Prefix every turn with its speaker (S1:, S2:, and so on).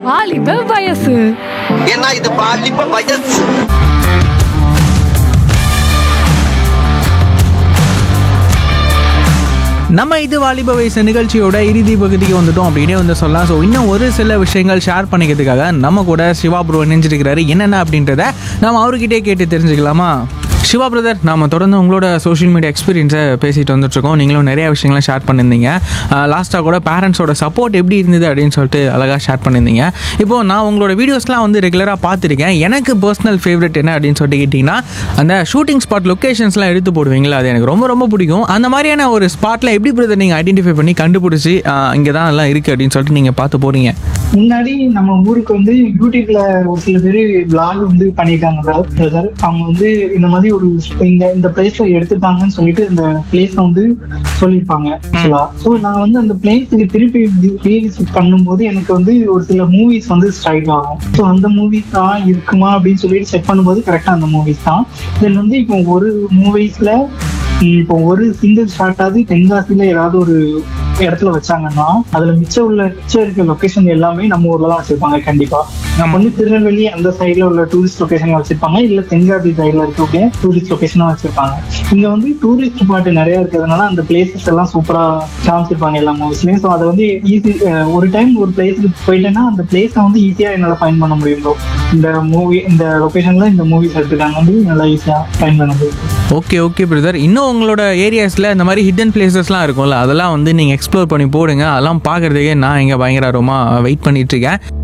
S1: வாலிப வயசு
S2: ஏன்னா இது பாலிப்ப வயசு
S3: நம்ம இது வாலிப வயசு நிகழ்ச்சியோட இறுதி பகுதிக்கு வந்துட்டோம் அப்படின்னே வந்து சொல்லலாம் ஸோ இன்னும் ஒரு சில விஷயங்கள் ஷேர் பண்ணிக்கிறதுக்காக நம்ம கூட சிவா ப்ரோ இணைஞ்சிருக்கிறாரு என்னென்ன அப்படின்றத நம்ம அவர்கிட்டே கேட்டு தெரிஞ்சுக்கலாமா சிவா பிரதர் நாம தொடர்ந்து உங்களோட சோஷியல் மீடியா எக்ஸ்பீரியன்ஸை பேசிட்டு வந்துட்டுருக்கோம் நீங்களும் நிறைய விஷயங்களை ஷேர் பண்ணியிருந்தீங்க லாஸ்ட்டாக கூட பேரண்ட்ஸோட சப்போர்ட் எப்படி இருந்தது அப்படின்னு சொல்லிட்டு அழகாக ஷேர் பண்ணியிருந்தீங்க இப்போது நான் உங்களோட வீடியோஸ்லாம் வந்து ரெகுலராக பார்த்துருக்கேன் எனக்கு பர்சனல் ஃபேவரட் என்ன அப்படின்னு சொல்லிட்டு கேட்டிங்கன்னா அந்த ஷூட்டிங் ஸ்பாட் லொக்கேஷன்ஸ்லாம் எடுத்து போடுவீங்களா அது எனக்கு ரொம்ப ரொம்ப பிடிக்கும் அந்த மாதிரியான ஒரு ஸ்பாட்டில் எப்படி பிரதர் நீங்கள் ஐடென்டிஃபை பண்ணி கண்டுபிடிச்சி இங்கே தான் எல்லாம் இருக்குது அப்படின்னு சொல்லிட்டு நீங்கள் பார்த்து போகிறீங்க
S4: முன்னாடி நம்ம ஊருக்கு வந்து யூடியூப்ல ஒரு சில பேர் vlog வந்து பண்ணியிருக்காங்க பிரதர் அவங்க வந்து இந்த மாதிரி ஒரு இந்த இந்த பிளேஸ்ல எடுத்துட்டாங்கன்னு சொல்லிட்டு இந்த பிளேஸ் வந்து சொல்லியிருப்பாங்க ஆக்சுவலா ஸோ நான் வந்து அந்த பிளேஸுக்கு திருப்பி ரீவிசிட் பண்ணும்போது எனக்கு வந்து ஒரு சில மூவிஸ் வந்து ஸ்ட்ரைக் ஆகும் ஸோ அந்த மூவிஸ் தான் இருக்குமா அப்படின்னு சொல்லிட்டு செக் பண்ணும்போது கரெக்டா அந்த மூவிஸ் தான் தென் வந்து இப்போ ஒரு மூவிஸ்ல இப்போ ஒரு சிங்கிள் ஷாட்டாவது தென்காசியில ஏதாவது ஒரு இடத்துல வச்சாங்கன்னா அதுல மிச்சம் உள்ள மிச்சம் இருக்க லொகேஷன் எல்லாமே நம்ம ஊர்ல தான் வச்சிருப்பாங்க கண்டிப்பா நம்ம வந்து திருநெல்வேலி அந்த சைடுல உள்ள டூரிஸ்ட் லொகேஷன் வச்சிருப்பாங்க இல்ல தென்காசி சைடுல இருக்கக்கூடிய டூரிஸ்ட் லொகேஷனா வச்சிருப்பாங்க இங்க வந்து டூரிஸ்ட் ஸ்பாட் நிறைய இருக்கிறதுனால அந்த பிளேசஸ் எல்லாம் சூப்பரா காமிச்சிருப்பாங்க எல்லா மூவிஸ்லயும் ஸோ அதை வந்து ஈஸி ஒரு டைம் ஒரு பிளேஸுக்கு போயிட்டேன்னா அந்த பிளேஸை வந்து ஈஸியா என்னால ஃபைன் பண்ண முடியும் bro. இந்த மூவி இந்த லொகேஷன்ல இந்த மூவிஸ் எடுத்துட்டாங்க வந்து நல்லா ஈஸியா ஃபைன் பண்ண முடியும்
S3: ஓகே ஓகே பிரதர் இன்னும் உங்களோட ஏரியாஸில் இந்த மாதிரி ஹிடன் பிளேசஸ்லாம் இருக்கும்ல அதெல்லாம் வந்து நீங்கள் எக்ஸ்ப்ளோர் பண்ணி போடுங்க அதெல்லாம் பார்க்குறதுக்கே நான் இங்கே பயங்கர ரொம்ப வெயிட் பண்ணிட்டு இருக்கேன்